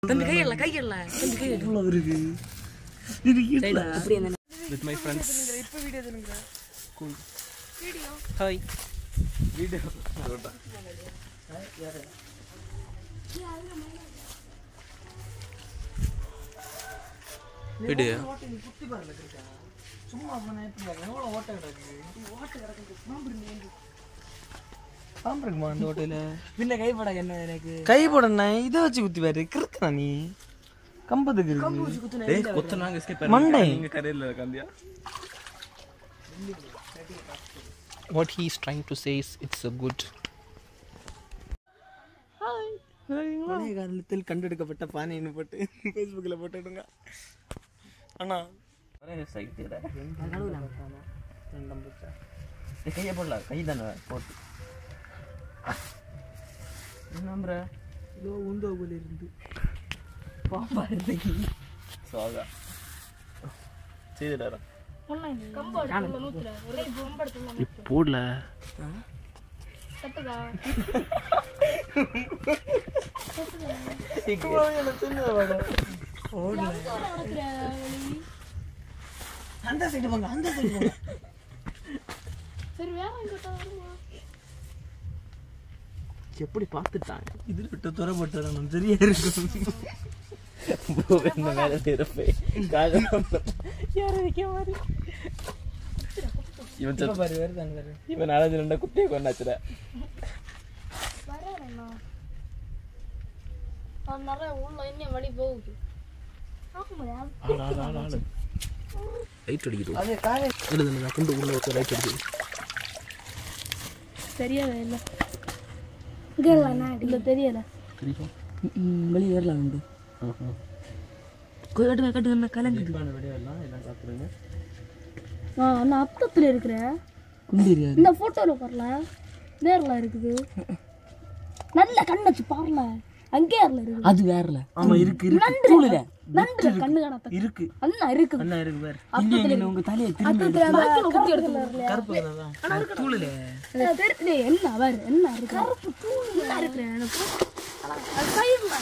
தம்பி கையல்ல கையல்ல தம்பி கையல்ல இவ்வளவு இருக்கு இது இல்ல. அப்படி என்ன With my friends. இப்ப வீடியோ எடுங்க Cool. Video Hi. Video. Video. சும்மா போனா எப்படி எவ்வளவு ஓட்ட கிடக்கு ஓட்ட கிடக்கு பாம்புக்குமா அந்த ஹோட்டல பின்ன கைப்பட என்ன எனக்கு கை போடண்ணா இதை வச்சு குத்தி பாரு கிறுக்கா நீ கம்பத்துக்கு இருக்கு டேய் கொத்தனாங்க எஸ்கேப் மண்டை. நீங்க கரையில இருக்காந்தியா what he is trying to say is it's a good பழைய காலத்தில் கண்டெடுக்கப்பட்ட பானைன்னு போட்டு ஃபேஸ்புக்கில் போட்டுடுங்க அண்ணா சைட் ரெண்டாம் பூச்சா கையை போடல கை தானே போட்டு நம்புற இதோ உந்தோ போல இருந்து சோகா செய்துடாரா போடல அந்த சைடு போங்க அந்த சைடு போங்க எப்படி பார்த்துட்டாங்க இதில் விட்டு துறை போட்டு வரணும் சரியா இருக்கும் இந்த மேல இருப்பே காஜா யாரும் வைக்க மாதிரி இவன் இப்ப பாரு வருதான் பாரு இவன் நாலஞ்சு ரெண்டா குட்டியை கொண்டாச்சுட நிறைய உள்ள இன்னும் வழி போகுது ஆளு ஆளு ஆளு ஆளு லைட் அடிக்குது அது காலை எழுதுங்க கொண்டு உள்ள ஒரு லைட் அடிக்குது தெரியல இல்ல இங்க இல்ல தெரியல தெரியும் வெளியே ஏறலாம் உண்டு கட்டுங்க கட்டுங்க கலங்குது தீபாவளி வெடியெல்லாம் எல்லாம் சாப்பிடுங்க ஆ நான் அத்தத்துல இருக்கிற குண்டிரியா இந்த போட்டோல பாருல நேர்ல இருக்குது நல்ல கண்ணச்சு பாருல அங்கே ஏர்ல இருக்குது அது வேறல ஆமா இருக்கு இருக்கு நண்டு நண்டு கண்ணு காணத்த இருக்கு அண்ணா இருக்குது அண்ணா இருக்கு பாரு இல்லையா உங்க தலையை திரும்பி அத்தத்துல அந்த குத்தி எடுத்துல கருப்பு தான் தூளுல டேய் என்ன பாரு என்ன இருக்கு கருப்பு தூள் என்ன இருக்கு எனக்கு அது சைடுல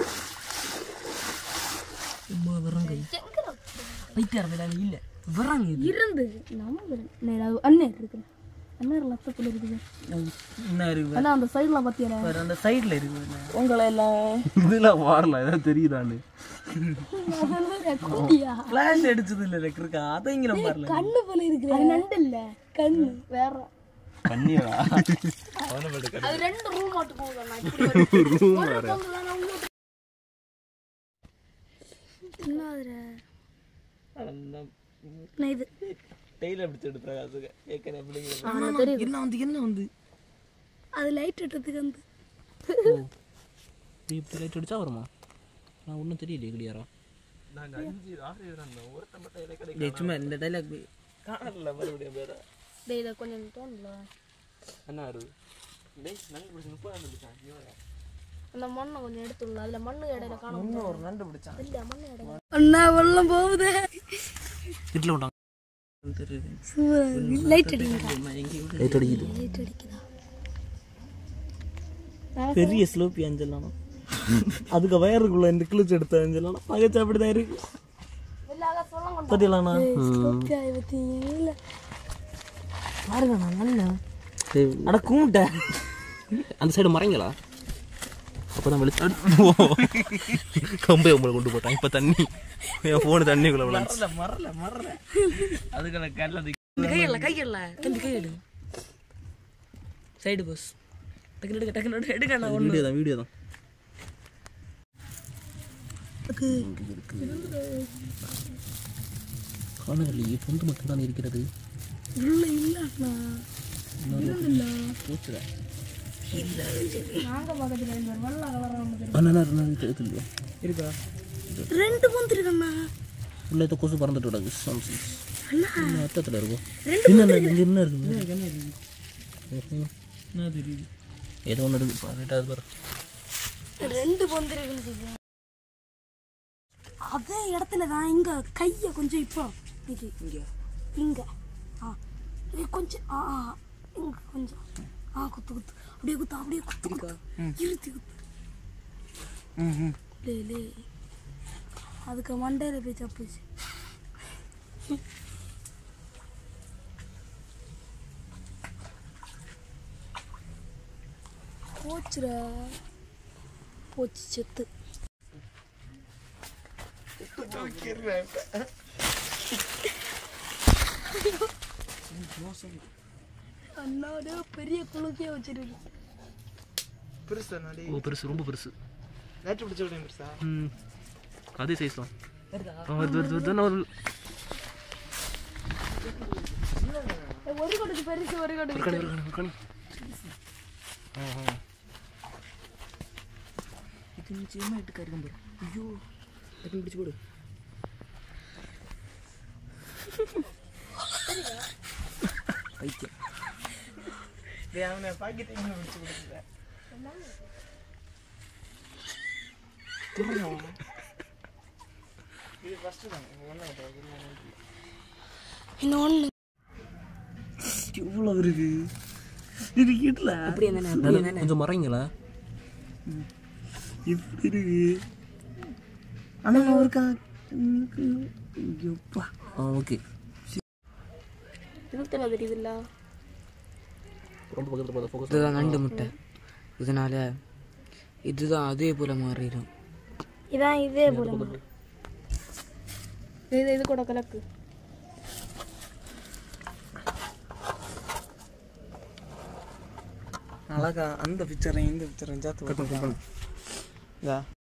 சும்மா வர்றாங்க வைத்தியாரதுல இல்ல வர்றாங்க இது இருந்து நம்ம நேரா அண்ணன் இருக்கு அண்ணன் லட்சத்துல இருக்குது என்ன இருக்கு பாரு. அண்ணா அந்த சைடுல பாத்தியாரா பாரு அந்த சைடுல இருக்கு பாரு. உங்களை எல்லாம் இதெல்லாம் மாறல ஏதாவது தெரியுதான்னு குட்டியா ஃபிளாஷ் அடிச்சது இல்ல இருக்கா அதை இங்க நம்ம பாருல கண்ணு போல இருக்கு அது நண்டு இல்ல கண்ணு வேற பண்ணியடா அது ரெண்டு ரூம் மட்டும் போகுது என்ன அதுல அந்த நான் இது டெய்ல பிடிச்சு எடுத்தாங்க அதுக்கு ஏற்கனவே அப்படிங்கிற ஆ, எனக்கு தெரியுது என்ன வந்து என்ன வந்து அது லைட் இட்டதுக்கு வந்து இப்படி லைட் அடிச்சா வருமா நான் ஒன்றும் தெரியலையே கிளியரா நாங்க அஞ்சு ஆறு இருந்தோம் ஒருத்தன் மட்டும் இதை கிடைக்கும் டேய் சும்மா இந்த டைலாக் காணல மறுபடியும் பேர டேய் இதை கொஞ்சம் தோணல என்ன ஆறு டேய் நல்ல பிடிச்சி முப்பதாம் பிடிச்சான் அந்த மண்ணை கொஞ்சம் எடுத்துடல அதுல மண்ணு இடையில காணும் இன்னும் ஒரு நண்டு பிடிச்சான் இல்ல மண்ணு இடையில அண்ணா வெள்ளம் போகுது வீட்டில் விட்டாங்க தெரியுது லைட் அடிங்க லைட் அடிக்குது லைட் அடிக்குதா பெரிய ஸ்லோப்பி அஞ்சலாம் அதுக்கு வயருக்குள்ள இந்த கிழிச்சு எடுத்த அஞ்சலாம் பகச்சு அப்படிதான் இருக்கு பத்தியலாண்ணா இல்ல பாருங்க நான் நல்ல அட கூட்ட அந்த சைடு மறைங்களா அப்பதான் வெளிச்சு கம்பை உங்களை கொண்டு போட்டான் இப்ப தண்ணி என் போனு தண்ணிக்குள்ள விளாண்டு மறல மறல மறல அதுக்கு அந்த கல்ல கையல்ல கையல்ல தம்பி கையெடு சைடு பஸ் டக்குனு எடுக்க டக்குனு எடுக்க எடுக்க நான் ஒன்று வீடியோ தான் வீடியோ தான் காணவில்லையே பொந்து மட்டும்தான் இருக்கிறது இல்ல இல்ல அண்ணா போச்சுடா நாங்க பக்கத்துல இருந்து ஒரு வெள்ளை கலர் அண்ணா ரெண்டு தெரியுது இல்லையா இருக்கா ரெண்டு பூந்திருக்கண்ணா உள்ள ஏதோ கொசு பறந்துட்டு விடாது சாம்சங் அர்த்தத்தில் இருக்கும் என்ன இங்க என்ன இருக்கு என்ன தெரியுது ஏதோ ஒன்று இருக்கு பாருட்டா பாரு ரெண்டு பொந்திருக்குன்னு அதே இடத்துல தான் இங்க கைய கொஞ்சம் இப்போ இது இங்க இங்க ஆ இது கொஞ்சம் ஆ ஆ இங்க கொஞ்சம் ஆ குத்து குத்து அப்படியே குத்து அப்படியே குத்து குத்து இருத்தி குத்து லே லே அதுக்கு மண்டையில் போய் தப்புச்சு போச்சுடா போச்சு செத்து அண்ணாடே பெரிய குழுக்கியா வச்சிருக்கு பெருசா நாடி ஓ பெருசு ரொம்ப பெருசு நேற்று பிடிச்ச விட பெருசா ம் அதே சைஸ் தான் ஆ, வருது வருது வருது என்ன வருது ஒரு கடுக்கு பெருசு ஒரு ஒரு கடுக்கு கணி ஒரு கணி ஒரு கணி ஆ ஆ இது நிச்சயமா எட்டு கருகம் பாரு ஐயோ டக்குனு பிடிச்சு போடு பைத்தியம் டேய் அவனை பாக்கெட் எங்க பிடிச்சு கொடுக்குற இது ஃபர்ஸ்ட் தான் ஒன்றும் இன்னொன்று இவ்வளோ இருக்கு இருக்கல அப்படி என்ன அப்படி என்ன கொஞ்சம் மறைங்களா இப்படி இருக்கு ஆனால் ஒருக்கா ஐயோப்பா ஆ ஓகே இருபத்தெல்லாம் தெரியுதுல்ல ரொம்ப பக்கத்தில் பார்த்து ஃபோக்கஸ் இதுதான் நண்டு முட்டை இதனால இதுதான் அதே போல மாறிடும் இதான் இதே போல இது இது கூட கலக்கு அழகா அந்த பிக்சரையும் இந்த பிக்சரையும் சேர்த்து இதா